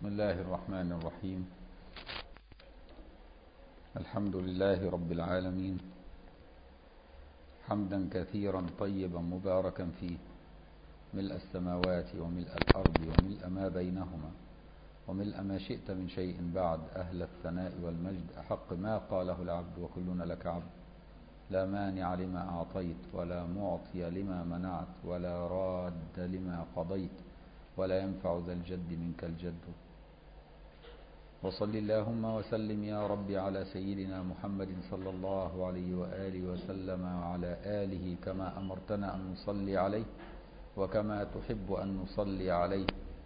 بسم الله الرحمن الرحيم الحمد لله رب العالمين حمدا كثيرا طيبا مباركا فيه ملء السماوات وملء الأرض وملء ما بينهما وملء ما شئت من شيء بعد أهل الثناء والمجد أحق ما قاله العبد وكلنا لك عبد لا مانع لما أعطيت ولا معطي لما منعت ولا راد لما قضيت ولا ينفع ذا الجد منك الجد وصل اللهم وسلم يا رب على سيدنا محمد صلى الله عليه وآله وسلم وعلى آله كما أمرتنا أن نصلي عليه وكما تحب أن نصلي عليه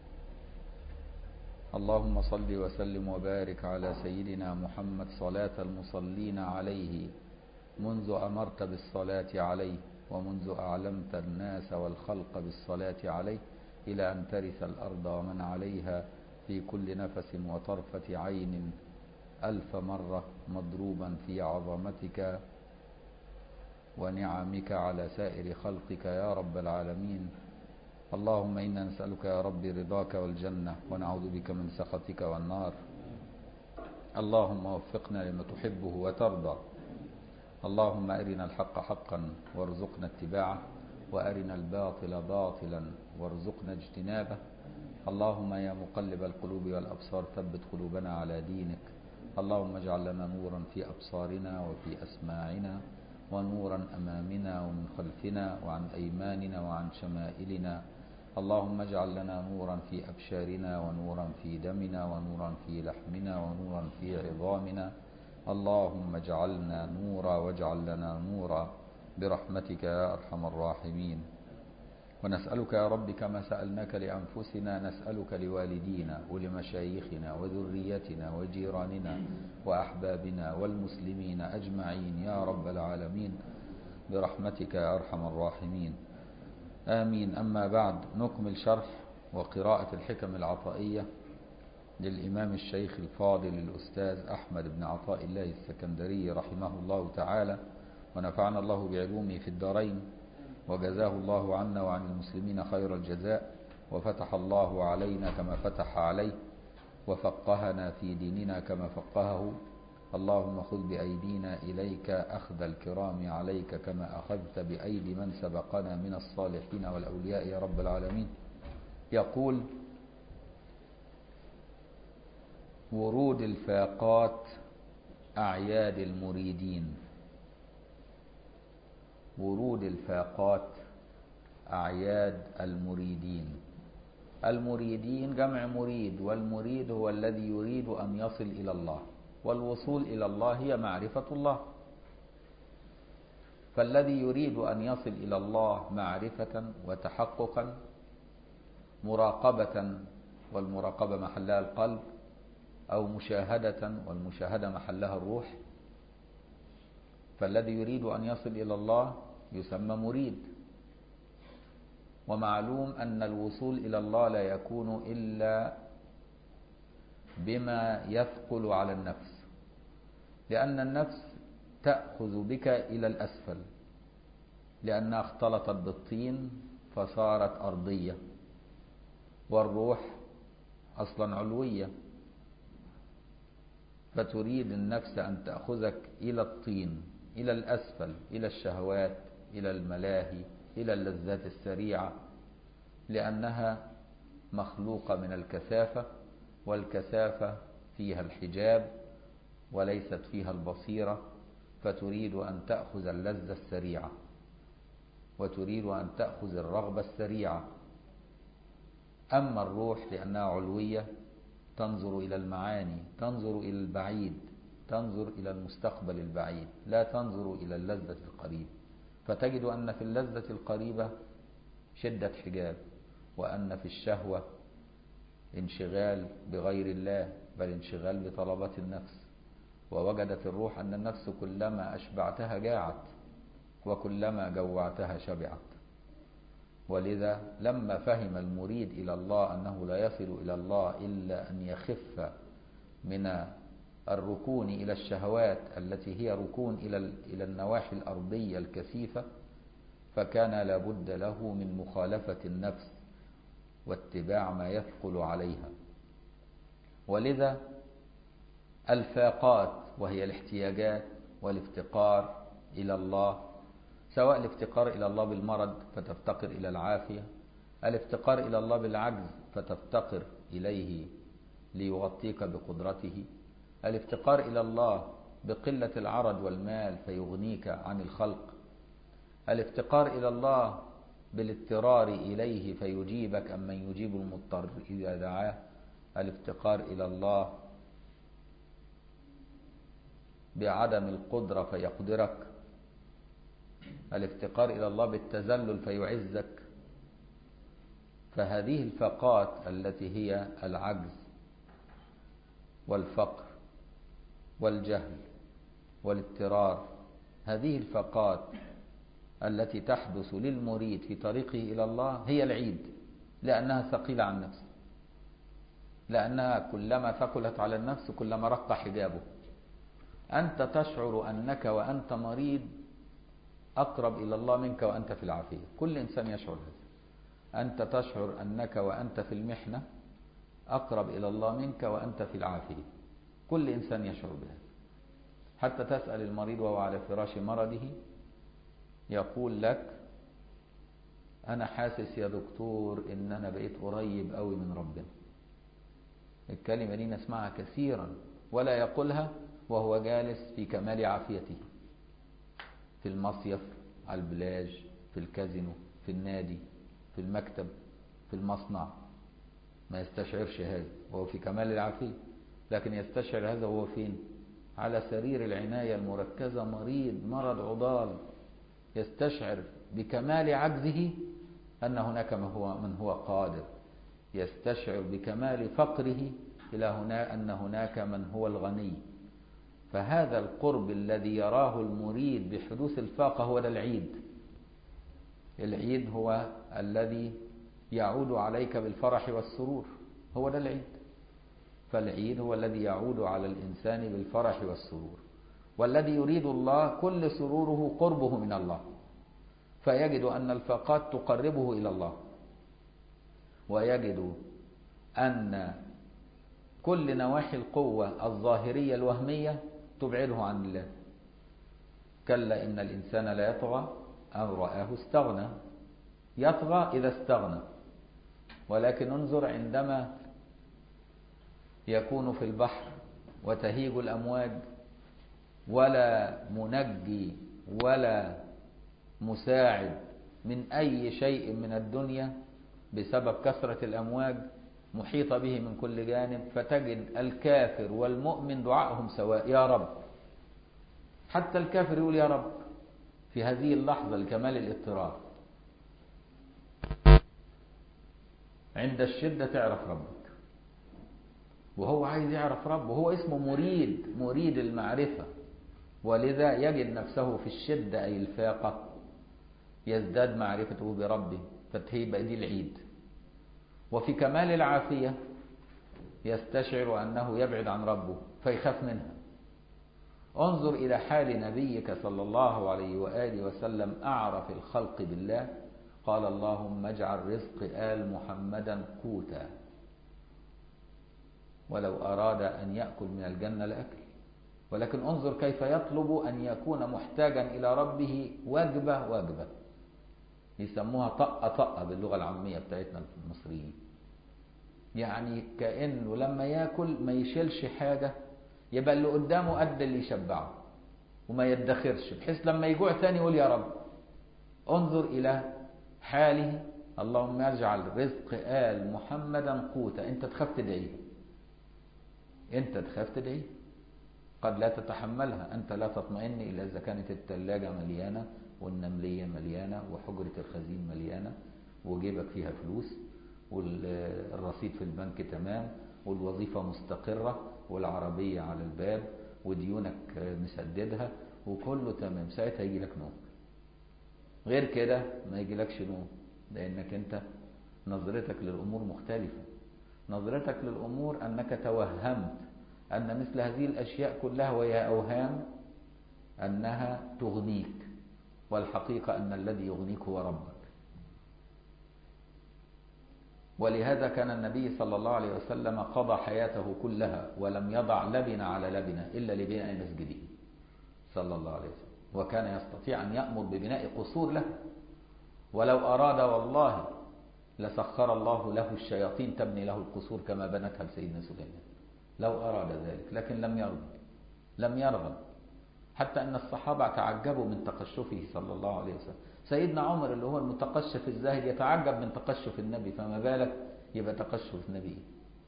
اللهم صل وسلم وبارك على سيدنا محمد صلاة المصلين عليه منذ أمرت بالصلاة عليه ومنذ أعلمت الناس والخلق بالصلاة عليه إلى أن ترث الأرض ومن عليها في كل نفس وطرفة عين ألف مرة مضروبا في عظمتك ونعمك على سائر خلقك يا رب العالمين اللهم إنا نسألك يا رب رضاك والجنة ونعوذ بك من سخطك والنار اللهم وفقنا لما تحبه وترضى اللهم أرنا الحق حقا وارزقنا اتباعه وأرنا الباطل باطلا وارزقنا اجتنابه اللهم يا مقلب القلوب والأبصار ثبت قلوبنا على دينك اللهم اجعل لنا نورا في أبصارنا وفي أسماعنا ونورا أمامنا ومن خلفنا وعن أيماننا وعن شمائلنا اللهم اجعل لنا نورا في أبشارنا ونورا في دمنا ونورا في لحمنا ونورا في عظامنا اللهم اجعلنا نورا واجعل لنا نورا برحمتك يا أرحم الراحمين ونسألك يا رب كما سألناك لأنفسنا نسألك لوالدينا ولمشايخنا وذريتنا وجيراننا وأحبابنا والمسلمين أجمعين يا رب العالمين برحمتك يا أرحم الراحمين آمين أما بعد نكمل شرح وقراءة الحكم العطائية للإمام الشيخ الفاضل الأستاذ أحمد بن عطاء الله السكندري رحمه الله تعالى ونفعنا الله بعلومه في الدارين وجزاه الله عنا وعن المسلمين خير الجزاء وفتح الله علينا كما فتح عليه وفقهنا في ديننا كما فقهه اللهم خذ بأيدينا إليك أخذ الكرام عليك كما أخذت بأيدي من سبقنا من الصالحين والأولياء يا رب العالمين يقول ورود الفاقات أعياد المريدين ورود الفاقات أعياد المريدين المريدين جمع مريد والمريد هو الذي يريد أن يصل إلى الله والوصول إلى الله هي معرفة الله فالذي يريد أن يصل إلى الله معرفة وتحققا مراقبة والمراقبة محلها القلب أو مشاهدة والمشاهدة محلها الروح فالذي يريد أن يصل إلى الله يسمى مريد ومعلوم أن الوصول إلى الله لا يكون إلا بما يثقل على النفس لأن النفس تأخذ بك إلى الأسفل لأنها اختلطت بالطين فصارت أرضية والروح أصلا علوية فتريد النفس أن تأخذك إلى الطين إلى الأسفل إلى الشهوات إلى الملاهي إلى اللذات السريعة لأنها مخلوقة من الكثافة والكثافة فيها الحجاب وليست فيها البصيرة فتريد أن تأخذ اللذة السريعة وتريد أن تأخذ الرغبة السريعة أما الروح لأنها علوية تنظر إلى المعاني تنظر إلى البعيد تنظر إلى المستقبل البعيد لا تنظر إلى اللذة القريب فتجد أن في اللذة القريبة شدة حجاب وأن في الشهوة انشغال بغير الله بل انشغال بطلبات النفس ووجدت الروح أن النفس كلما أشبعتها جاعت وكلما جوعتها شبعت ولذا لما فهم المريد إلى الله أنه لا يصل إلى الله إلا أن يخف من الركون إلى الشهوات التي هي ركون إلى إلى النواحي الأرضية الكثيفة فكان لابد له من مخالفة النفس واتباع ما يثقل عليها ولذا الفاقات وهي الاحتياجات والافتقار إلى الله سواء الافتقار إلى الله بالمرض فتفتقر إلى العافية الافتقار إلى الله بالعجز فتفتقر إليه ليغطيك بقدرته الافتقار إلى الله بقلة العرض والمال فيغنيك عن الخلق الافتقار إلى الله بالاضطرار إليه فيجيبك أمن يجيب المضطر إذا دعاه الافتقار إلى الله بعدم القدرة فيقدرك الافتقار إلى الله بالتذلل فيعزك فهذه الفاقات التي هي العجز والفقر والجهل والاضطرار هذه الفاقات التي تحدث للمريد في طريقه إلى الله هي العيد لأنها ثقيلة عن نفسه لأنها كلما ثقلت على النفس كلما رق حجابه أنت تشعر أنك وأنت مريض أقرب إلى الله منك وأنت في العافية كل إنسان يشعر هذا أنت تشعر أنك وأنت في المحنة أقرب إلى الله منك وأنت في العافية كل إنسان يشعر بهذا حتى تسأل المريض وهو على فراش مرضه يقول لك أنا حاسس يا دكتور إن أنا بقيت قريب قوي من ربنا الكلمة دي نسمعها كثيرا ولا يقولها وهو جالس في كمال عافيته في المصيف على البلاج في الكازينو في النادي في المكتب في المصنع ما يستشعرش هذا وهو في كمال العافية لكن يستشعر هذا وهو فين على سرير العناية المركزة مريض مرض عضال يستشعر بكمال عجزه أن هناك من هو, من هو قادر يستشعر بكمال فقره إلى هنا أن هناك من هو الغني فهذا القرب الذي يراه المريد بحدوث الفاقة هو ده العيد العيد هو الذي يعود عليك بالفرح والسرور هو ده العيد فالعيد هو الذي يعود على الإنسان بالفرح والسرور والذي يريد الله كل سروره قربه من الله فيجد أن الفاقات تقربه إلى الله ويجد أن كل نواحي القوة الظاهرية الوهمية تبعده عن الله كلا إن الإنسان لا يطغى أن رآه استغنى يطغى إذا استغنى ولكن انظر عندما يكون في البحر وتهيج الأمواج ولا منجي ولا مساعد من أي شيء من الدنيا بسبب كثرة الأمواج محيطة به من كل جانب فتجد الكافر والمؤمن دعائهم سواء يا رب حتى الكافر يقول يا رب في هذه اللحظة لكمال الاضطرار عند الشدة تعرف ربك وهو عايز يعرف ربه وهو اسمه مريد مريد المعرفة ولذا يجد نفسه في الشدة أي الفاقة يزداد معرفته بربه فتهيب دي العيد وفي كمال العافية يستشعر أنه يبعد عن ربه فيخاف منها انظر إلى حال نبيك صلى الله عليه وآله وسلم أعرف الخلق بالله قال اللهم اجعل رزق آل محمدا قوتا ولو أراد أن يأكل من الجنة لأكل ولكن انظر كيف يطلب أن يكون محتاجا إلى ربه وجبة وجبة يسموها طقة طقة باللغة العامية بتاعتنا المصريين يعني كأنه لما ياكل ما يشيلش حاجة يبقى اللي قدامه قد اللي يشبعه وما يدخرش بحيث لما يجوع ثاني يقول يا رب انظر إلى حاله اللهم اجعل رزق آل محمدا قوتا انت تخاف تدعيه انت تخاف تدعيه قد لا تتحملها أنت لا تطمئن إلا إذا كانت الثلاجة مليانة والنملية مليانة وحجرة الخزين مليانة وجيبك فيها فلوس والرصيد في البنك تمام والوظيفة مستقرة والعربية على الباب وديونك مسددها وكله تمام ساعتها يجي لك نوم غير كده ما يجيلكش نوم لأنك أنت نظرتك للأمور مختلفة نظرتك للأمور أنك توهمت أن مثل هذه الأشياء كلها وهي أوهام أنها تغنيك والحقيقة أن الذي يغنيك هو ربك ولهذا كان النبي صلى الله عليه وسلم قضى حياته كلها ولم يضع لبنة على لبنة إلا لبناء مسجده صلى الله عليه وسلم وكان يستطيع أن يأمر ببناء قصور له ولو أراد والله لسخر الله له الشياطين تبني له القصور كما بنتها لسيدنا سليمان لو أراد ذلك لكن لم يرغب لم يرغب حتى أن الصحابة تعجبوا من تقشفه صلى الله عليه وسلم سيدنا عمر اللي هو المتقشف الزاهد يتعجب من تقشف النبي فما بالك يبقى تقشف نبي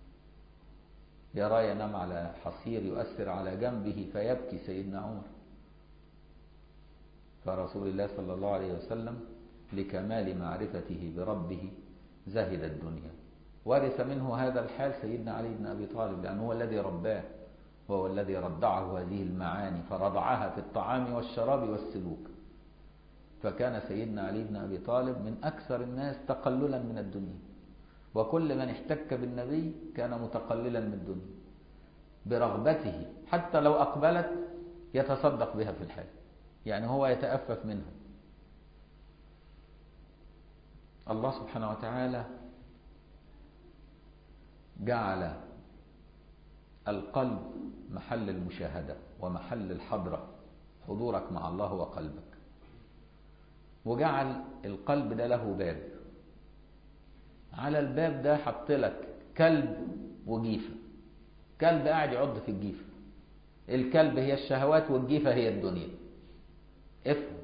يرى ينام على حصير يؤثر على جنبه فيبكي سيدنا عمر فرسول الله صلى الله عليه وسلم لكمال معرفته بربه زهد الدنيا ورث منه هذا الحال سيدنا علي بن أبي طالب لأنه هو الذي رباه وهو الذي ردعه هذه المعاني فرضعها في الطعام والشراب والسلوك فكان سيدنا علي بن أبي طالب من أكثر الناس تقللا من الدنيا وكل من احتك بالنبي كان متقللا من الدنيا برغبته حتى لو أقبلت يتصدق بها في الحال يعني هو يتأفف منها الله سبحانه وتعالى جعل القلب محل المشاهدة ومحل الحضرة حضورك مع الله وقلبك وجعل القلب ده له باب على الباب ده حط لك كلب وجيفة كلب قاعد يعض في الجيفة الكلب هي الشهوات والجيفة هي الدنيا افهم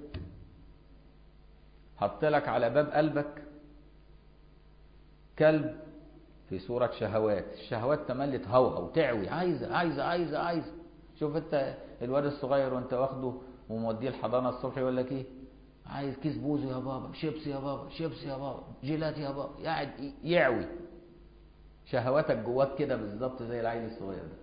حط لك على باب قلبك كلب في صورة شهوات الشهوات تملي تهوهو وتعوي عايزة عايزة عايزة عايزة شوف انت الواد الصغير وانت واخده وموديه الحضانة الصبح يقول لك ايه عايز كيس بوزو يا بابا شيبس يا بابا شيبس يا بابا جيلات يا بابا قاعد يعوي شهواتك جواك كده بالظبط زي العيل الصغير ده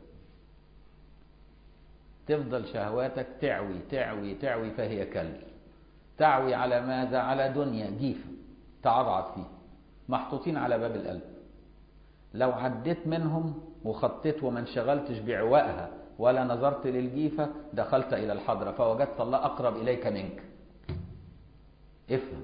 تفضل شهواتك تعوي تعوي تعوي فهي كلب تعوي على ماذا على دنيا جيفة تعضعض فيه محطوطين على باب القلب لو عديت منهم وخطيت وما انشغلتش بعوائها ولا نظرت للجيفة دخلت إلى الحضرة فوجدت الله أقرب إليك منك افهم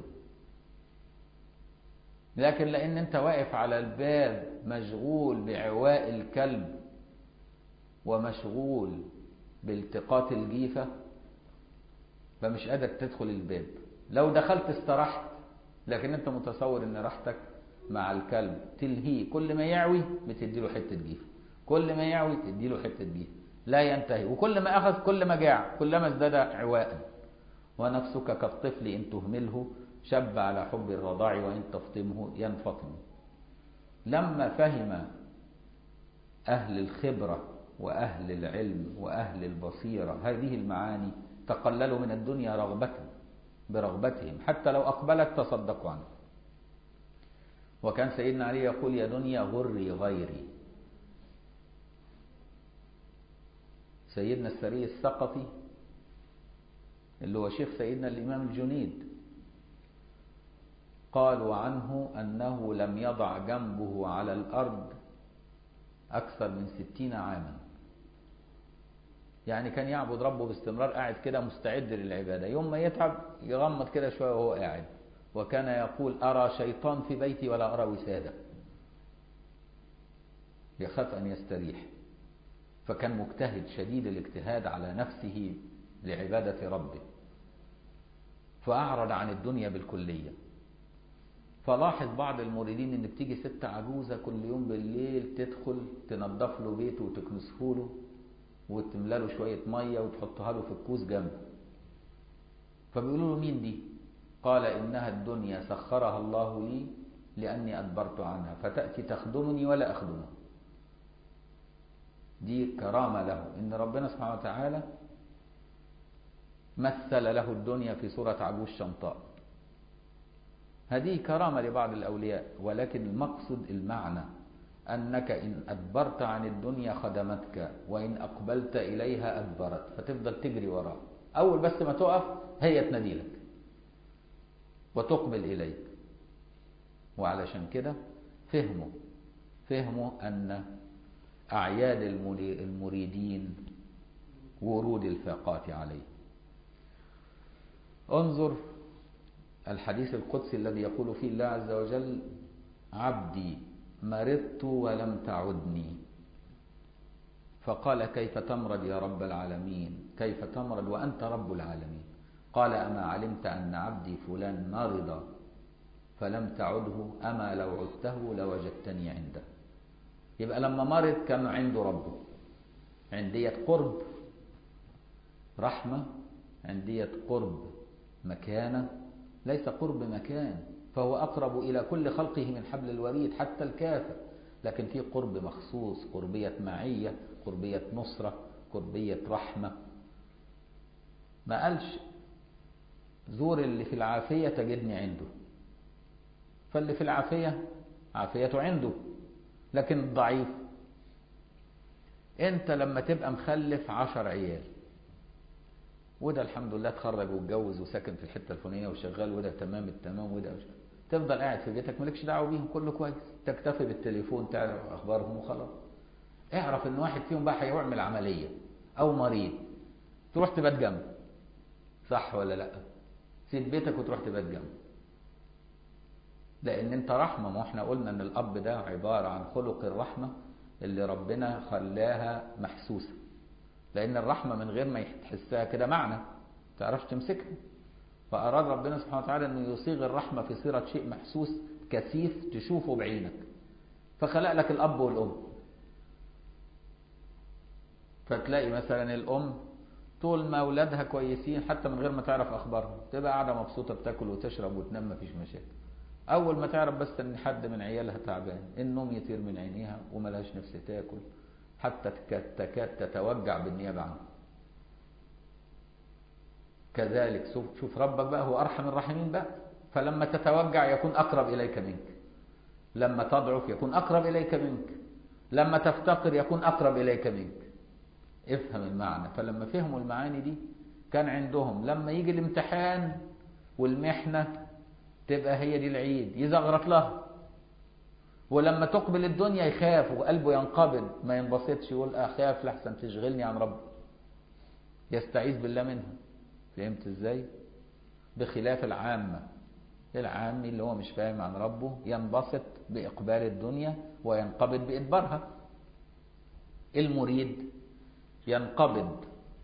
لكن لأن أنت واقف على الباب مشغول بعواء الكلب ومشغول بالتقاط الجيفة فمش قادر تدخل الباب لو دخلت استرحت لكن أنت متصور أن راحتك مع الكلب تلهيه كل ما يعوي بتدي له حته جيف كل ما يعوي تدي له حته جيف لا ينتهي وكل ما اخذ كل ما جاع كلما ازداد عواء ونفسك كالطفل ان تهمله شب على حب الرضاع وان تفطمه ينفطم لما فهم اهل الخبره واهل العلم واهل البصيره هذه المعاني تقللوا من الدنيا رغبه برغبتهم حتى لو اقبلت تصدقوا عنه وكان سيدنا علي يقول يا دنيا غري غيري سيدنا السري السقطي اللي هو شيخ سيدنا الإمام الجنيد قالوا عنه أنه لم يضع جنبه على الأرض أكثر من ستين عاما يعني كان يعبد ربه باستمرار قاعد كده مستعد للعبادة يوم ما يتعب يغمض كده شوية وهو قاعد وكان يقول أرى شيطان في بيتي ولا أرى وسادة يخاف أن يستريح فكان مجتهد شديد الاجتهاد على نفسه لعبادة ربه فأعرض عن الدنيا بالكلية فلاحظ بعض المريدين ان بتيجي ست عجوزة كل يوم بالليل تدخل تنظف له بيته وتكنسه له وتملى له شوية مية وتحطها له في الكوز جنبه فبيقولوا له مين دي قال إنها الدنيا سخرها الله لي لأني أدبرت عنها فتأتي تخدمني ولا أخدمها دي كرامة له إن ربنا سبحانه وتعالى مثل له الدنيا في صورة عجوز شمطاء هذه كرامة لبعض الأولياء ولكن المقصد المعنى أنك إن أدبرت عن الدنيا خدمتك وإن أقبلت إليها أدبرت فتفضل تجري وراها أول بس ما تقف هي تنادي لك وتقبل إليك وعلشان كده فهموا فهموا أن أعياد المريدين ورود الفاقات عليه انظر الحديث القدسي الذي يقول فيه الله عز وجل عبدي مرضت ولم تعدني فقال كيف تمرض يا رب العالمين كيف تمرض وأنت رب العالمين قال أما علمت أن عبدي فلان مرض فلم تعده أما لو عدته لوجدتني عنده يبقى لما مرض كان عنده ربه عندية قرب رحمة عندية قرب مكانة ليس قرب مكان فهو أقرب إلى كل خلقه من حبل الوريد حتى الكافر لكن في قرب مخصوص قربية معية قربية نصرة قربية رحمة ما قالش زور اللي في العافية تجدني عنده فاللي في العافية عافيته عنده لكن الضعيف انت لما تبقى مخلف عشر عيال وده الحمد لله اتخرج واتجوز وساكن في الحته الفلانيه وشغال وده تمام التمام وده مش تفضل قاعد في بيتك مالكش دعوه بيهم كله كويس تكتفي بالتليفون تعرف اخبارهم وخلاص اعرف ان واحد فيهم بقى هيعمل عمليه او مريض تروح تبات جنبه صح ولا لا سيب بيتك وتروح تبات جنبه لان انت رحمه ما احنا قلنا ان الاب ده عباره عن خلق الرحمه اللي ربنا خلاها محسوسه لان الرحمه من غير ما تحسها كده معنى تعرفش تمسكها فاراد ربنا سبحانه وتعالى انه يصيغ الرحمه في صيغه شيء محسوس كثيف تشوفه بعينك فخلق لك الاب والام فتلاقي مثلا الام طول ما اولادها كويسين حتى من غير ما تعرف اخبارهم تبقى قاعده مبسوطه بتاكل وتشرب وتنام مفيش مشاكل اول ما تعرف بس ان حد من عيالها تعبان النوم يطير من عينيها وملهاش نفس تاكل حتى تكاد تتوجع بالنيابه عنه كذلك شوف ربك بقى هو ارحم الراحمين بقى فلما تتوجع يكون اقرب اليك منك لما تضعف يكون اقرب اليك منك لما تفتقر يكون اقرب اليك منك افهم المعنى فلما فهموا المعاني دي كان عندهم لما يجي الامتحان والمحنه تبقى هي دي العيد يزغرط لها ولما تقبل الدنيا يخاف وقلبه ينقبض ما ينبسطش يقول اخاف لحسن تشغلني عن ربي يستعيذ بالله منها فهمت ازاي بخلاف العامة العامي اللي هو مش فاهم عن ربه ينبسط بإقبال الدنيا وينقبض بإدبارها المريد ينقبض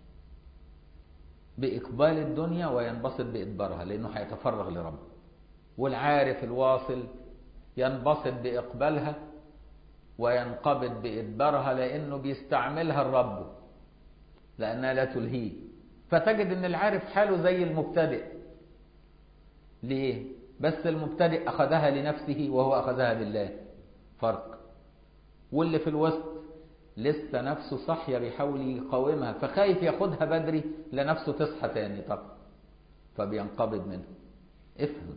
بإقبال الدنيا وينبسط بإدبارها لأنه هيتفرغ لربه والعارف الواصل ينبسط بإقبالها وينقبض بإدبارها لأنه بيستعملها الرب لأنها لا تلهيه فتجد أن العارف حاله زي المبتدئ ليه؟ بس المبتدئ أخذها لنفسه وهو أخذها لله فرق واللي في الوسط لسه نفسه صحية بيحاول يقاومها فخايف ياخدها بدري لنفسه تصحى تاني طب فبينقبض منها افهم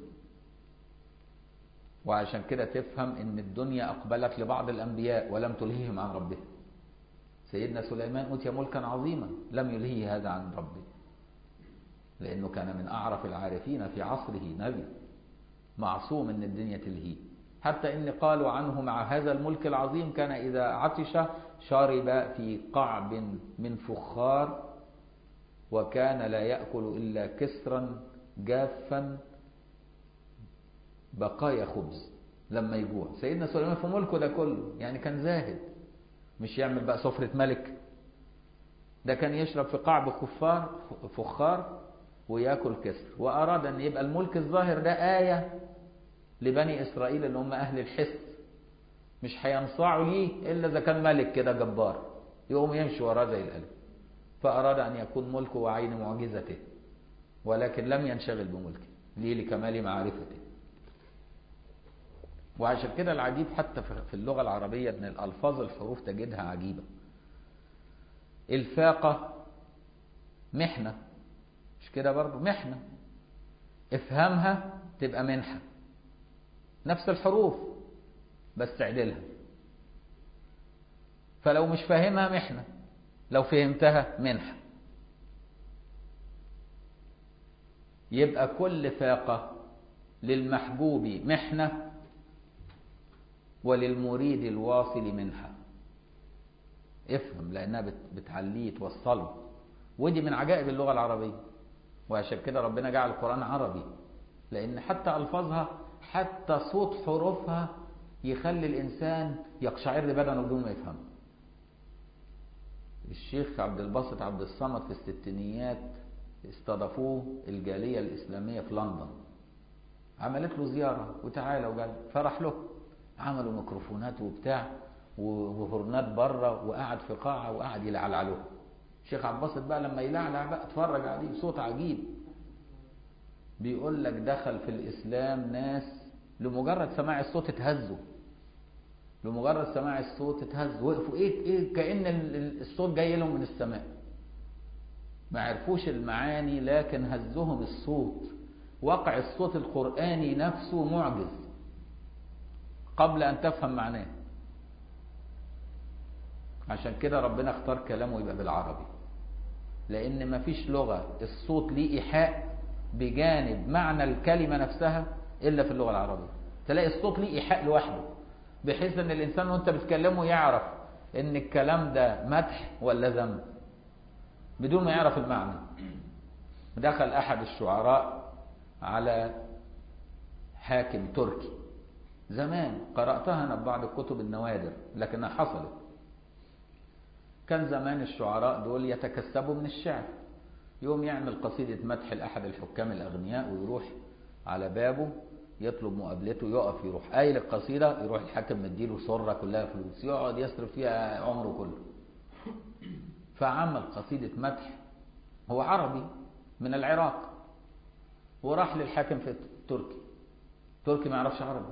وعشان كده تفهم ان الدنيا اقبلت لبعض الانبياء ولم تلهيهم عن ربهم سيدنا سليمان اوتي ملكا عظيما لم يلهيه هذا عن ربه لانه كان من اعرف العارفين في عصره نبي معصوم ان الدنيا تلهيه حتى ان قالوا عنه مع هذا الملك العظيم كان اذا عطش شرب في قعب من فخار وكان لا ياكل الا كسرا جافا بقايا خبز لما يجوع سيدنا سليمان في ملكه ده كله يعني كان زاهد مش يعمل بقى سفرة ملك ده كان يشرب في قعب كفار فخار وياكل كسر وأراد أن يبقى الملك الظاهر ده آية لبني إسرائيل اللي هم أهل الحس مش هينصاعوا ليه إلا إذا كان ملك كده جبار يقوم يمشي وراه زي الألف فأراد أن يكون ملكه وعين معجزته ولكن لم ينشغل بملكه ليه لكمال معرفته وعشان كده العجيب حتى في اللغة العربية ان الألفاظ الحروف تجدها عجيبة الفاقة محنة مش كده برضو محنة افهمها تبقى منحة نفس الحروف بس تعدلها فلو مش فاهمها محنة لو فهمتها منحة يبقى كل فاقة للمحبوب محنة وللمريد الواصل منحة افهم لأنها بتعليه توصله ودي من عجائب اللغة العربية وعشان كده ربنا جعل القرآن عربي لأن حتى ألفاظها حتى صوت حروفها يخلي الإنسان يقشعر بدنه بدون ما يفهمه الشيخ عبد الباسط عبد الصمد في الستينيات استضافوه الجالية الإسلامية في لندن عملت له زيارة وتعالى وقال فرح له عملوا ميكروفونات وبتاع وهرنات بره وقعد في قاعة وقعد يلعلع له الشيخ عبد الباسط بقى لما يلعلع بقى اتفرج عليه صوت عجيب بيقول لك دخل في الإسلام ناس لمجرد سماع الصوت اتهزوا لمجرد سماع الصوت اتهزوا وقفوا ايه ايه كأن الصوت جاي لهم من السماء ما عرفوش المعاني لكن هزهم الصوت وقع الصوت القرآني نفسه معجز قبل أن تفهم معناه عشان كده ربنا اختار كلامه يبقى بالعربي لأن مفيش لغة الصوت ليه إيحاء بجانب معنى الكلمة نفسها إلا في اللغة العربية تلاقي الصوت ليه إيحاء لوحده بحيث أن الإنسان وأنت بتكلمه يعرف أن الكلام ده مدح ولا ذم بدون ما يعرف المعنى دخل أحد الشعراء على حاكم تركي زمان قرأتها أنا ببعض الكتب النوادر لكنها حصلت كان زمان الشعراء دول يتكسبوا من الشعر يوم يعمل قصيدة مدح لأحد الحكام الأغنياء ويروح على بابه يطلب مقابلته يقف يروح قايل القصيدة يروح الحاكم مديله سرة كلها فلوس يقعد يصرف فيها عمره كله فعمل قصيدة مدح هو عربي من العراق وراح للحاكم في تركي تركي ما يعرفش عربي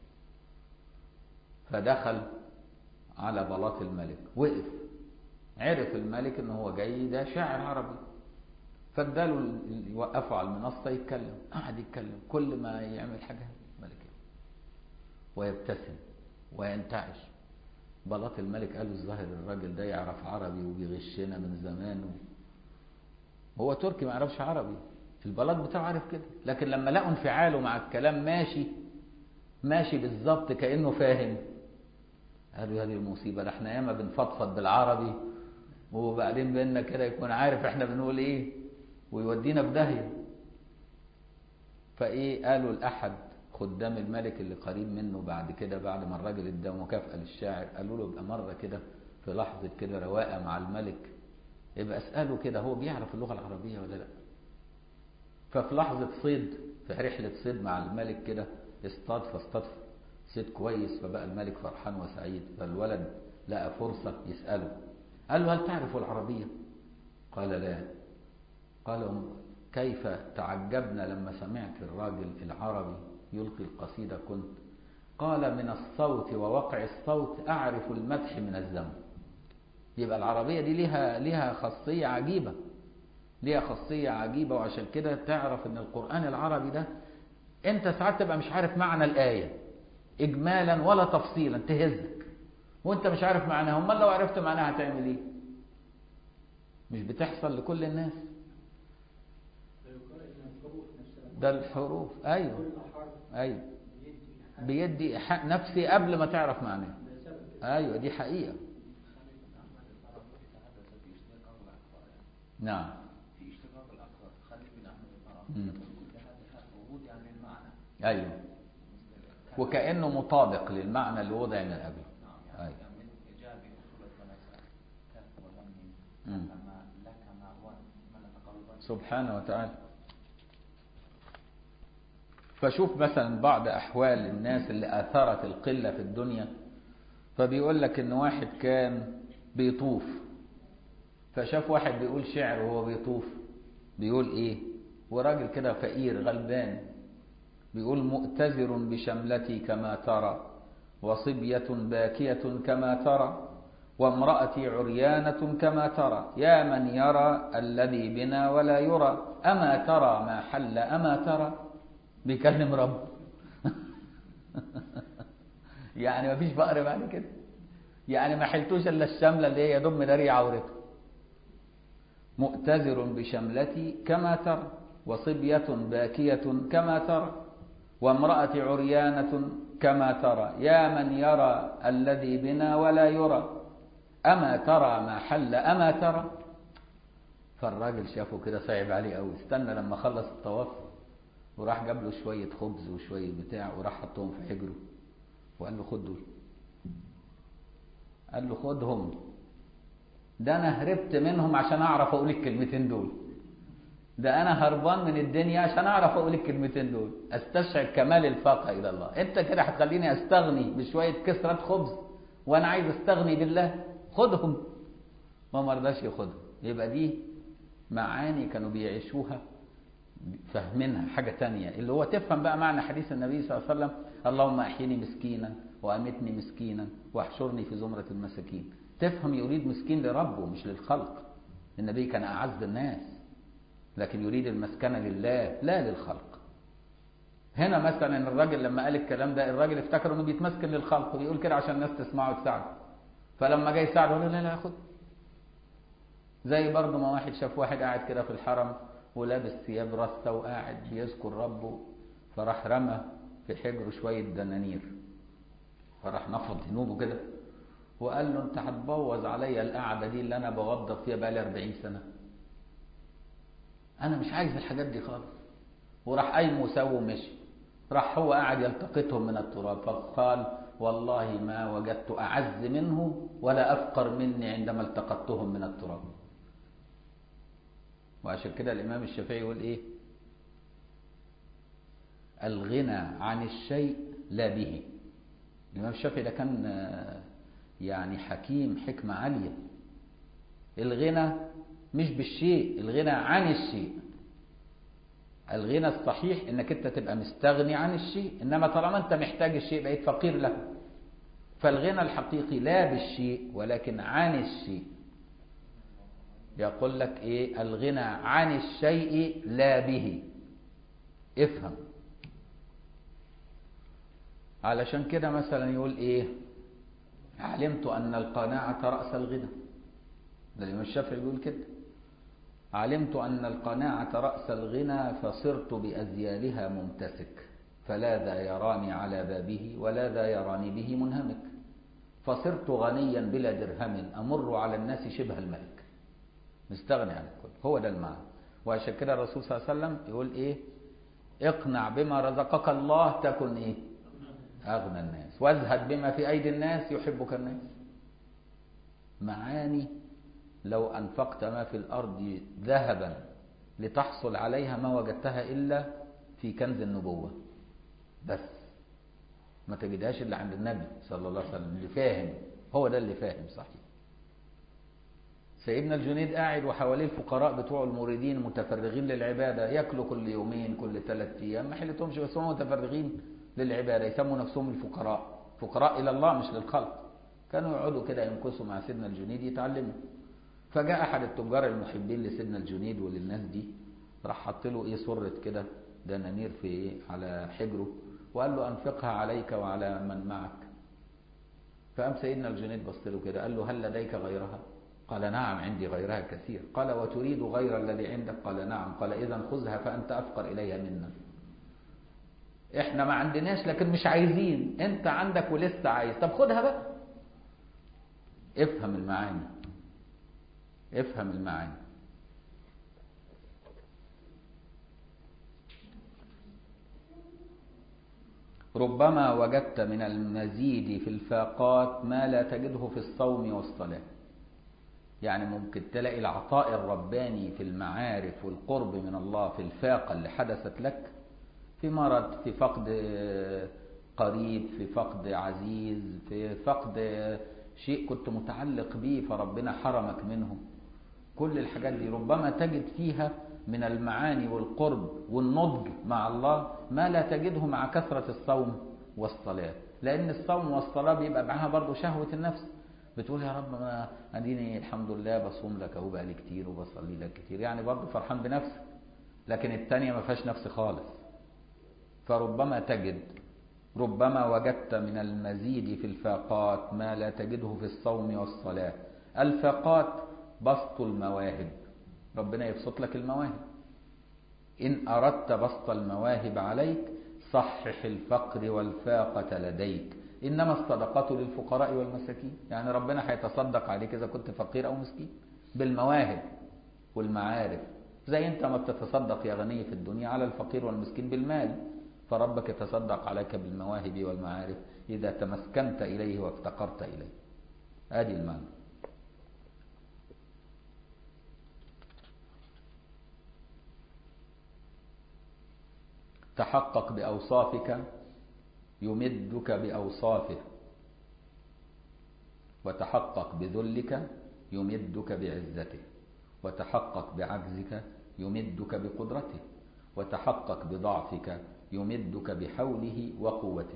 فدخل على بلاط الملك وقف عرف الملك ان هو جاي ده شاعر عربي فاداله يوقفه على المنصه يتكلم قعد يتكلم كل ما يعمل حاجه الملك ويبتسم وينتعش بلاط الملك قال له الظاهر الراجل ده يعرف عربي وبيغشنا من زمان هو تركي ما يعرفش عربي البلاط بتاعه عارف كده لكن لما لقوا انفعاله مع الكلام ماشي ماشي بالظبط كانه فاهم قالوا هذه المصيبه ده احنا ياما بنفضفض بالعربي وبعدين بينا كده يكون عارف احنا بنقول ايه ويودينا في داهيه فايه قالوا لاحد خدام الملك اللي قريب منه بعد كده بعد ما الراجل ادى مكافاه للشاعر قالوا له ابقى مره كده في لحظه كده رواقه مع الملك يبقى اساله كده هو بيعرف اللغه العربيه ولا لا ففي لحظه صيد في رحله صيد مع الملك كده اصطاد فاصطاد صيد كويس فبقى الملك فرحان وسعيد فالولد لقى فرصه يساله قال له هل تعرف العربيه قال لا قال كيف تعجبنا لما سمعت الراجل العربي يلقي القصيدة كنت قال من الصوت ووقع الصوت أعرف المدح من الذم يبقى العربية دي ليها ليها خاصية عجيبة ليها خاصية عجيبة وعشان كده تعرف ان القرآن العربي ده انت ساعات تبقى مش عارف معنى الآية إجمالا ولا تفصيلا تهزك وانت مش عارف معناها امال لو عرفت معناها هتعمل ايه مش بتحصل لكل الناس ده الحروف ايوه ايوه بيدي إيحاء نفسي قبل ما تعرف معناه ايوه دي حقيقه نعم في اشتقاق الاكثر خليل بن احمد مم. الفراعنه كل هذا موجود يعني المعنى ايوه وكانه مطابق للمعنى اللي وضع من قبل نعم يعني ايوه من ايجاب اصول الثلاثه كف ولم مم. كما لك ما هو من تقربا سبحانه وتعالى فشوف مثلا بعض أحوال الناس اللي آثرت القلة في الدنيا فبيقول لك إن واحد كان بيطوف فشاف واحد بيقول شعر وهو بيطوف بيقول إيه وراجل كده فقير غلبان بيقول مؤتزر بشملتي كما ترى وصبية باكية كما ترى وامرأتي عريانة كما ترى يا من يرى الذي بنا ولا يرى أما ترى ما حل أما ترى بيكلم رب يعني مفيش فقر بعد كده يعني ما حلتوش الا الشمله اللي هي يضم دري عورته مؤتزر بشملتي كما ترى وصبية باكية كما ترى وامرأة عريانة كما ترى يا من يرى الذي بنا ولا يرى أما ترى ما حل أما ترى فالراجل شافه كده صعب عليه قوي استنى لما خلص الطواف وراح جاب له شوية خبز وشوية بتاع وراح حطهم في حجره وقال له خد دول قال له خدهم ده انا هربت منهم عشان اعرف اقول الكلمتين دول ده انا هربان من الدنيا عشان اعرف اقول الكلمتين دول استشعر كمال الفاقه الى الله انت كده هتخليني استغني بشويه كسره خبز وانا عايز استغني بالله خدهم ما مرضاش ياخدهم يبقى دي معاني كانوا بيعيشوها فاهمينها حاجة تانية اللي هو تفهم بقى معنى حديث النبي صلى الله عليه وسلم اللهم أحيني مسكينا وأمتني مسكينا واحشرني في زمرة المساكين تفهم يريد مسكين لربه مش للخلق النبي كان أعز الناس لكن يريد المسكنة لله لا للخلق هنا مثلا الراجل لما قال الكلام ده الراجل افتكر انه بيتمسكن للخلق وبيقول كده عشان الناس تسمعه وتساعده فلما جاي يساعده قال له لا لا خد زي برضه ما واحد شاف واحد قاعد كده في الحرم ولابس ثياب رثة وقاعد بيذكر ربه فراح رمى في حجره شوية دنانير فراح نفض ذنوبه كده وقال له انت هتبوظ عليا القعدة دي اللي انا بوضب فيها بقالي 40 سنة انا مش عايز الحاجات دي خالص وراح قايم وسوى ومشي راح هو قاعد يلتقطهم من التراب فقال والله ما وجدت أعز منه ولا أفقر مني عندما التقطتهم من التراب وعشان كده الإمام الشافعي يقول إيه الغنى عن الشيء لا به الإمام الشافعي ده كان يعني حكيم حكمة عالية الغنى مش بالشيء الغنى عن الشيء الغنى الصحيح انك انت تبقى مستغني عن الشيء انما طالما انت محتاج الشيء بقيت فقير له فالغنى الحقيقي لا بالشيء ولكن عن الشيء يقول لك ايه الغنى عن الشيء لا به افهم علشان كده مثلا يقول ايه علمت ان القناعة رأس الغنى ده الامام الشافعي بيقول كده علمت أن القناعة رأس الغنى فصرت بأزيالها ممتسك فلا ذا يراني على بابه ولا ذا يراني به منهمك فصرت غنيا بلا درهم أمر على الناس شبه الملك مستغني عن الكل هو ده المعنى وعشان كده الرسول صلى الله عليه وسلم يقول إيه اقنع بما رزقك الله تكن إيه أغنى الناس وازهد بما في أيدي الناس يحبك الناس معاني لو أنفقت ما في الأرض ذهبا لتحصل عليها ما وجدتها إلا في كنز النبوة بس ما تجدهاش إلا عند النبي صلى الله عليه وسلم اللي فاهم هو ده اللي فاهم صحيح سيدنا الجنيد قاعد وحواليه الفقراء بتوع المريدين متفرغين للعبادة ياكلوا كل يومين كل ثلاث أيام ما حلتهمش بس هم متفرغين للعبادة يسموا نفسهم الفقراء فقراء إلى الله مش للخلق كانوا يقعدوا كده ينكسوا مع سيدنا الجنيد يتعلموا فجاء احد التجار المحبين لسيدنا الجنيد وللناس دي راح حط له ايه سره كده دنانير في ايه على حجره وقال له انفقها عليك وعلى من معك فقام سيدنا الجنيد بص له كده قال له هل لديك غيرها قال نعم عندي غيرها كثير قال وتريد غير الذي عندك قال نعم قال اذا خذها فانت افقر اليها منا احنا ما عندناش لكن مش عايزين انت عندك ولسه عايز طب خدها بقى افهم المعاني افهم المعاني ربما وجدت من المزيد في الفاقات ما لا تجده في الصوم والصلاة يعني ممكن تلاقي العطاء الرباني في المعارف والقرب من الله في الفاقة اللي حدثت لك في مرض في فقد قريب في فقد عزيز في فقد شيء كنت متعلق به فربنا حرمك منه كل الحاجات دي ربما تجد فيها من المعاني والقرب والنضج مع الله ما لا تجده مع كثرة الصوم والصلاة لأن الصوم والصلاة بيبقى معاها برضو شهوة النفس بتقول يا رب ما أديني الحمد لله بصوم لك أهو بقالي كتير وبصلي لك كتير يعني برضو فرحان بنفسي لكن التانية ما فيهاش نفس خالص فربما تجد ربما وجدت من المزيد في الفاقات ما لا تجده في الصوم والصلاة الفاقات بسط المواهب ربنا يبسط لك المواهب إن أردت بسط المواهب عليك صحح الفقر والفاقة لديك إنما الصدقات للفقراء والمساكين يعني ربنا هيتصدق عليك إذا كنت فقير أو مسكين بالمواهب والمعارف زي أنت ما بتتصدق يا غني في الدنيا على الفقير والمسكين بالمال فربك يتصدق عليك بالمواهب والمعارف إذا تمسكنت إليه وافتقرت إليه هذه المعنى تحقق بأوصافك يمدك بأوصافه وتحقق بذلك يمدك بعزته وتحقق بعجزك يمدك بقدرته وتحقق بضعفك يمدك بحوله وقوته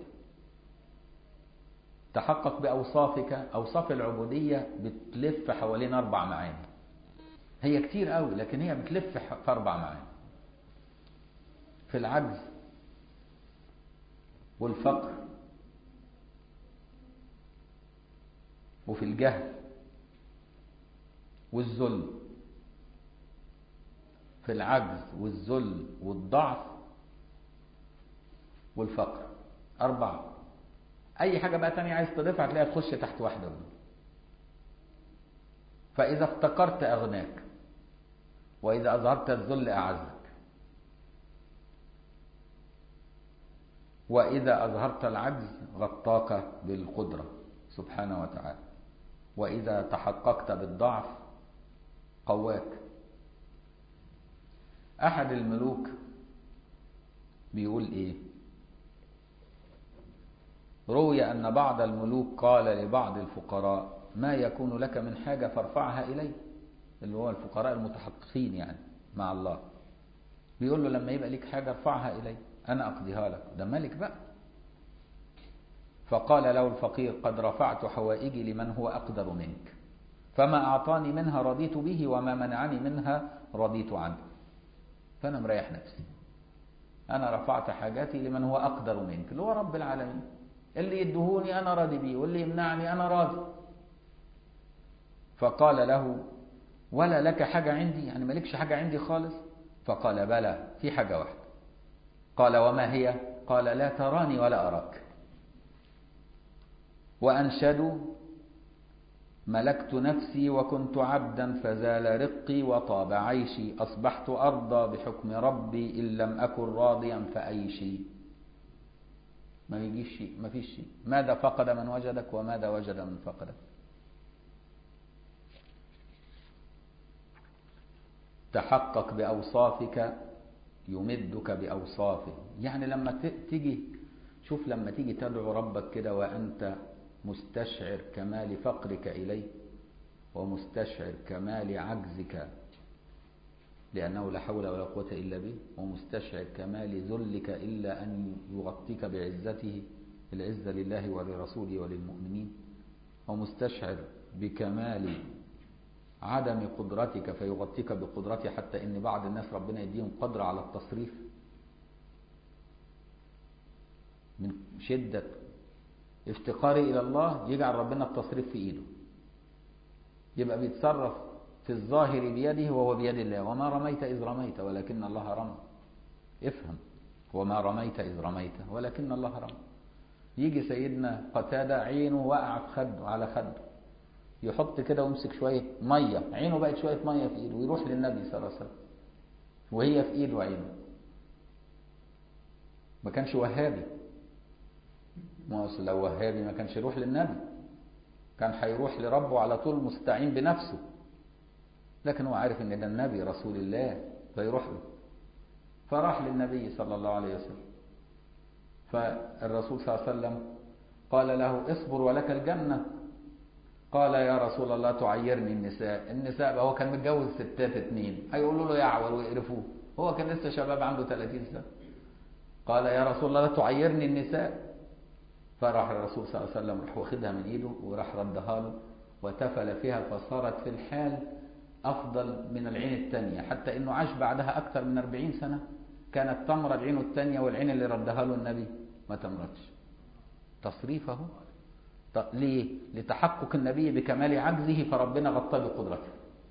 تحقق بأوصافك أوصاف العبودية بتلف حوالين أربع معاني هي كتير قوي لكن هي بتلف في أربع معاني في العجز والفقر وفي الجهل والذل في العجز والذل والضعف والفقر أربعة أي حاجة بقى تانية عايز تضيفها هتلاقيها تخش تحت واحدة منهم فإذا افتقرت أغناك وإذا أظهرت الذل أعزك وإذا أظهرت العجز غطاك بالقدرة سبحانه وتعالى وإذا تحققت بالضعف قواك أحد الملوك بيقول إيه روي أن بعض الملوك قال لبعض الفقراء ما يكون لك من حاجة فارفعها إلي اللي هو الفقراء المتحققين يعني مع الله بيقول له لما يبقى لك حاجة ارفعها إلي أنا أقضيها لك ده ملك بقى فقال له الفقير قد رفعت حوائجي لمن هو أقدر منك فما أعطاني منها رضيت به وما منعني منها رضيت عنه فأنا مريح نفسي أنا رفعت حاجاتي لمن هو أقدر منك اللي هو رب العالمين اللي يدهوني أنا راضي بيه واللي يمنعني أنا راضي فقال له ولا لك حاجة عندي يعني مالكش حاجة عندي خالص فقال بلى في حاجة واحدة قال وما هي قال لا تراني ولا أراك وأنشدوا ملكت نفسي وكنت عبدا فزال رقي وطاب عيشي أصبحت أرضى بحكم ربي إن لم أكن راضيا فأي شيء ما يجيش شيء ما فيش شيء ماذا فقد من وجدك وماذا وجد من فقدك تحقق بأوصافك يمدك بأوصافه يعني لما تيجي شوف لما تيجي تدعو ربك كده وأنت مستشعر كمال فقرك إليه ومستشعر كمال عجزك لأنه لا حول ولا قوة إلا به ومستشعر كمال ذلك إلا أن يغطيك بعزته العزة لله ولرسوله وللمؤمنين ومستشعر بكمال عدم قدرتك فيغطيك بقدرته حتى ان بعض الناس ربنا يديهم قدرة على التصريف من شدة افتقاري الى الله يجعل ربنا التصريف في ايده يبقى بيتصرف في الظاهر بيده وهو بيد الله وما رميت اذ رميت ولكن الله رمى افهم وما رميت اذ رميت ولكن الله رمى يجي سيدنا قتادة عينه وقع في خده على خده يحط كده ويمسك شوية مية عينه بقت شوية مية في ايده ويروح للنبي صلى الله عليه وسلم وهي في ايده عينه ما كانش وهابي ما اصل لو وهابي ما كانش يروح للنبي كان هيروح لربه على طول مستعين بنفسه لكن هو عارف ان ده النبي رسول الله فيروح له فراح للنبي صلى الله عليه وسلم فالرسول صلى الله عليه وسلم قال له اصبر ولك الجنة قال يا رسول الله تعيرني النساء النساء بقى هو كان متجوز ستات اتنين هيقولوا له يعور ويقرفوه هو كان لسه شباب عنده 30 سنة قال يا رسول الله لا تعيرني النساء فراح الرسول صلى الله عليه وسلم راح واخدها من ايده وراح ردها له وتفل فيها فصارت في الحال افضل من العين الثانيه حتى انه عاش بعدها اكثر من 40 سنه كانت تمرض عينه الثانيه والعين اللي ردها له النبي ما تمرضش تصريفه ليه؟ لتحقق النبي بكمال عجزه فربنا غطاه بقدرته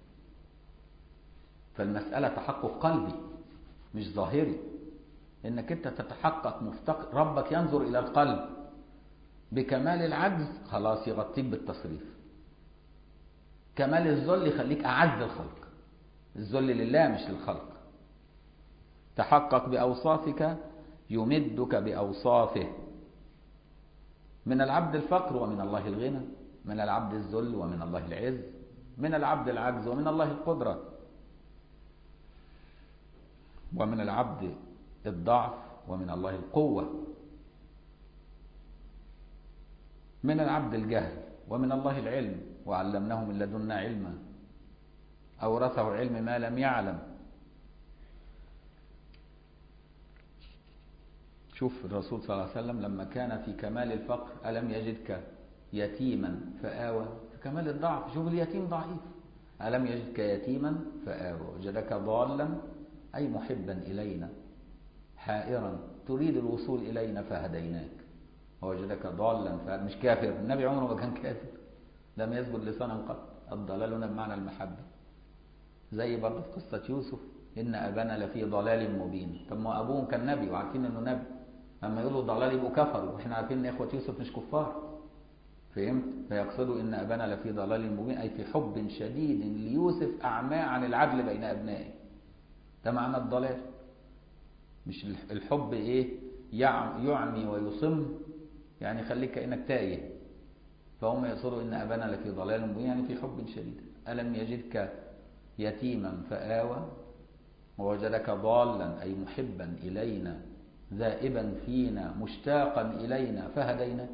فالمسألة تحقق قلبي مش ظاهري انك انت تتحقق مفتقر ربك ينظر الى القلب بكمال العجز خلاص يغطيك بالتصريف كمال الذل يخليك اعز الخلق الذل لله مش للخلق تحقق باوصافك يمدك باوصافه من العبد الفقر ومن الله الغنى من العبد الذل ومن الله العز من العبد العجز ومن الله القدرة ومن العبد الضعف ومن الله القوة من العبد الجهل ومن الله العلم وعلمناه من لدنا علما أورثه علم ما لم يعلم شوف الرسول صلى الله عليه وسلم لما كان في كمال الفقر ألم يجدك يتيما فآوى في كمال الضعف شوف اليتيم ضعيف ألم يجدك يتيما فآوى وجدك ضالا أي محبا إلينا حائرا تريد الوصول إلينا فهديناك ووجدك ضالا فمش كافر النبي عمره ما كان كافر لم يسجد لصنم قط الضلال هنا بمعنى المحبة زي برضه في قصة يوسف إن أبانا لفي ضلال مبين طب ما أبوهم كان نبي وعارفين إنه نبي أما يقولوا ضلال يبقوا كفروا وإحنا عارفين إن إخوة يوسف مش كفار فهمت؟ فيقصدوا إن أبانا لفي ضلال مبين أي في حب شديد ليوسف أعمى عن العدل بين أبنائه ده معنى الضلال مش الحب إيه يعمي ويصم يعني خليك كأنك تايه فهم يقصدوا إن أبانا لفي ضلال مبين يعني في حب شديد ألم يجدك يتيما فآوى ووجدك ضالا أي محبا إلينا ذائبا فينا مشتاقا إلينا فهديناك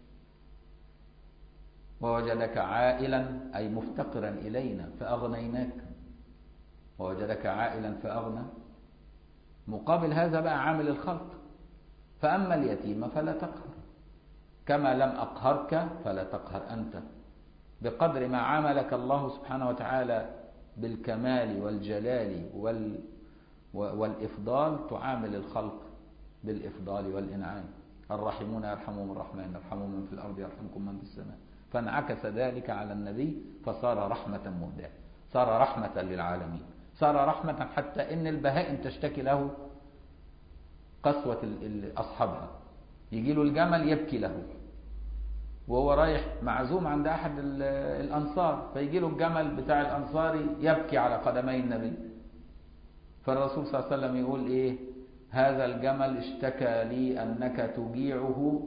ووجدك عائلا أي مفتقرا إلينا فأغنيناك ووجدك عائلا فأغنى مقابل هذا بقى عامل الخلق فأما اليتيم فلا تقهر كما لم أقهرك فلا تقهر أنت بقدر ما عاملك الله سبحانه وتعالى بالكمال والجلال وال والإفضال تعامل الخلق بالإفضال والإنعام الراحمون يرحمهم الرحمن يرحمهم من في الأرض يرحمكم من في السماء فانعكس ذلك على النبي فصار رحمة مهداة صار رحمة للعالمين صار رحمة حتى إن البهائم تشتكي له قسوة أصحابها يجي له الجمل يبكي له وهو رايح معزوم عند أحد الأنصار فيجي له الجمل بتاع الأنصاري يبكي على قدمي النبي فالرسول صلى الله عليه وسلم يقول إيه هذا الجمل اشتكى لي أنك تجيعه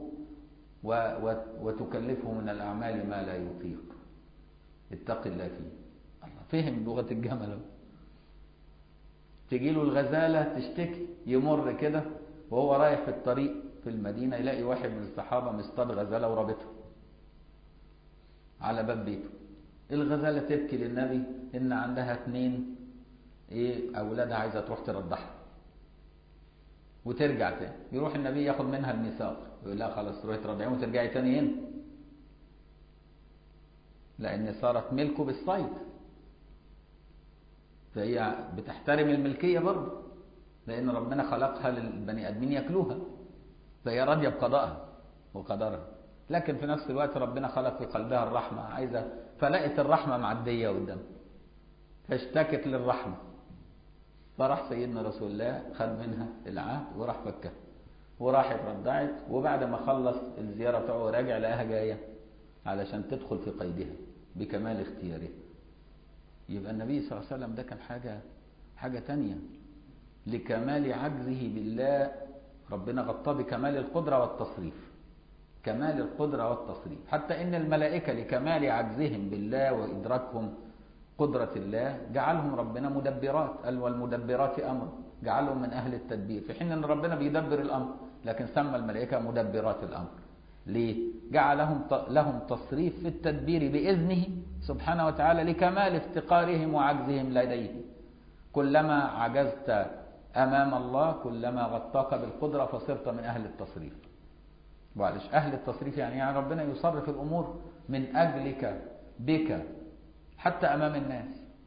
وتكلفه من الأعمال ما لا يطيق اتق الله فيه الله فهم لغة الجمل تجي له الغزالة تشتكي يمر كده وهو رايح في الطريق في المدينة يلاقي واحد من الصحابة مصطاد غزالة ورابطها على باب بيته الغزالة تبكي للنبي إن عندها اتنين إيه أولادها عايزة تروح ترضعها وترجع تاني يروح النبي ياخد منها الميثاق يقول لها خلاص تروحي ترضعيهم وترجعي تاني هنا لأن صارت ملكه بالصيد فهي بتحترم الملكية برضه لأن ربنا خلقها للبني آدمين ياكلوها فهي راضية بقضائها وقدرها لكن في نفس الوقت ربنا خلق في قلبها الرحمة عايزة فلقت الرحمة معدية قدام فاشتكت للرحمة فراح سيدنا رسول الله خد منها العهد وراح فكها وراحت رضعت وبعد ما خلص الزيارة بتاعه وراجع لقاها جاية علشان تدخل في قيدها بكمال اختياره يبقى النبي صلى الله عليه وسلم ده كان حاجة حاجة تانية لكمال عجزه بالله ربنا غطاه بكمال القدرة والتصريف كمال القدرة والتصريف حتى إن الملائكة لكمال عجزهم بالله وإدراكهم قدرة الله جعلهم ربنا مدبرات قال والمدبرات أمر جعلهم من أهل التدبير في حين أن ربنا بيدبر الأمر لكن سمى الملائكة مدبرات الأمر ليه؟ جعلهم لهم تصريف في التدبير بإذنه سبحانه وتعالى لكمال افتقارهم وعجزهم لديه كلما عجزت أمام الله كلما غطاك بالقدرة فصرت من أهل التصريف معلش أهل التصريف يعني, يعني ربنا يصرف الأمور من أجلك بك حتى أمام الناس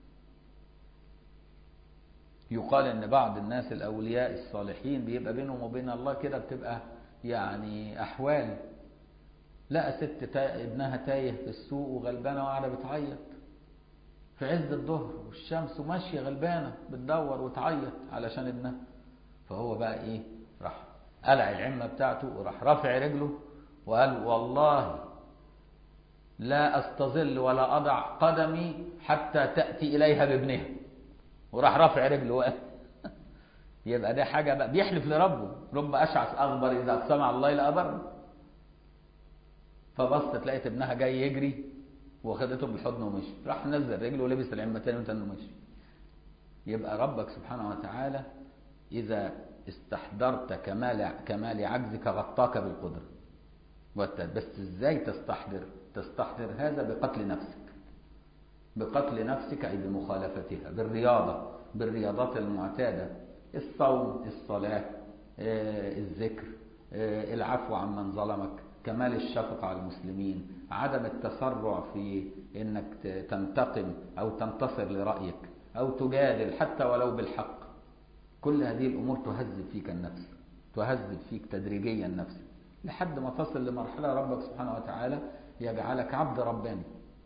يقال ان بعض الناس الاولياء الصالحين بيبقى بينهم وبين الله كده بتبقى يعني احوال لقى ست تا... ابنها تايه في السوق وغلبانه وقاعده بتعيط في عز الظهر والشمس وماشيه غلبانه بتدور وتعيط علشان ابنها فهو بقى ايه راح قلع العمه بتاعته وراح رافع رجله وقال والله لا استظل ولا اضع قدمي حتى تاتي اليها بابنها وراح رافع رجله وقال يبقى ده حاجة بقى بيحلف لربه رب أشعث أغبر إذا أقسم على الله لأبر فبصت لقيت ابنها جاي يجري وخدته بالحضن ومشي راح نزل رجله ولبس العمة تاني وتاني ومشي يبقى ربك سبحانه وتعالى إذا استحضرت كمال كمال عجزك غطاك بالقدرة والتد بس ازاي تستحضر تستحضر هذا بقتل نفسك بقتل نفسك أي بمخالفتها بالرياضة بالرياضات المعتادة الصوم الصلاة آه، الذكر آه، العفو عمن ظلمك كمال الشفقة على المسلمين عدم التسرع في انك ت- تنتقم او تنتصر لرأيك او تجادل حتى ولو بالحق كل هذه الامور تهذب فيك النفس تهذب فيك تدريجيا النفس لحد ما تصل لمرحلة ربك سبحانه وتعالى يجعلك عبد رباني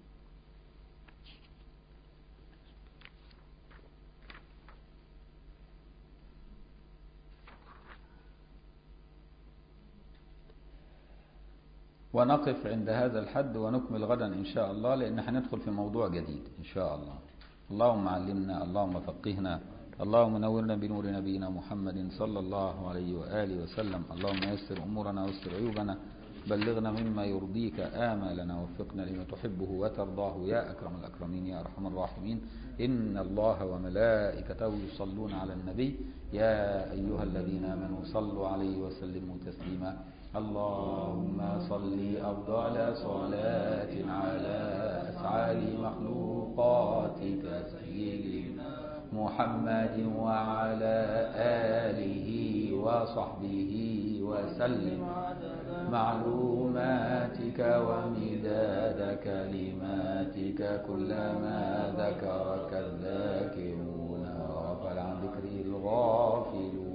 ونقف عند هذا الحد ونكمل غدا إن شاء الله لأن هندخل في موضوع جديد إن شاء الله اللهم علمنا اللهم فقهنا اللهم نورنا بنور نبينا محمد صلى الله عليه وآله وسلم اللهم يسر أمورنا ويسر عيوبنا بلغنا مما يرضيك آمالنا وفقنا لما تحبه وترضاه يا أكرم الأكرمين يا أرحم الراحمين إن الله وملائكته يصلون على النبي يا أيها الذين آمنوا صلوا عليه وسلموا تسليما اللهم صل أفضل صلاة على أسعار مخلوقاتك سيدنا محمد وعلى آله وصحبه وسلم معلوماتك ومداد كلماتك كلما ذكرك الذاكرون وغفل عن ذكره الغافلون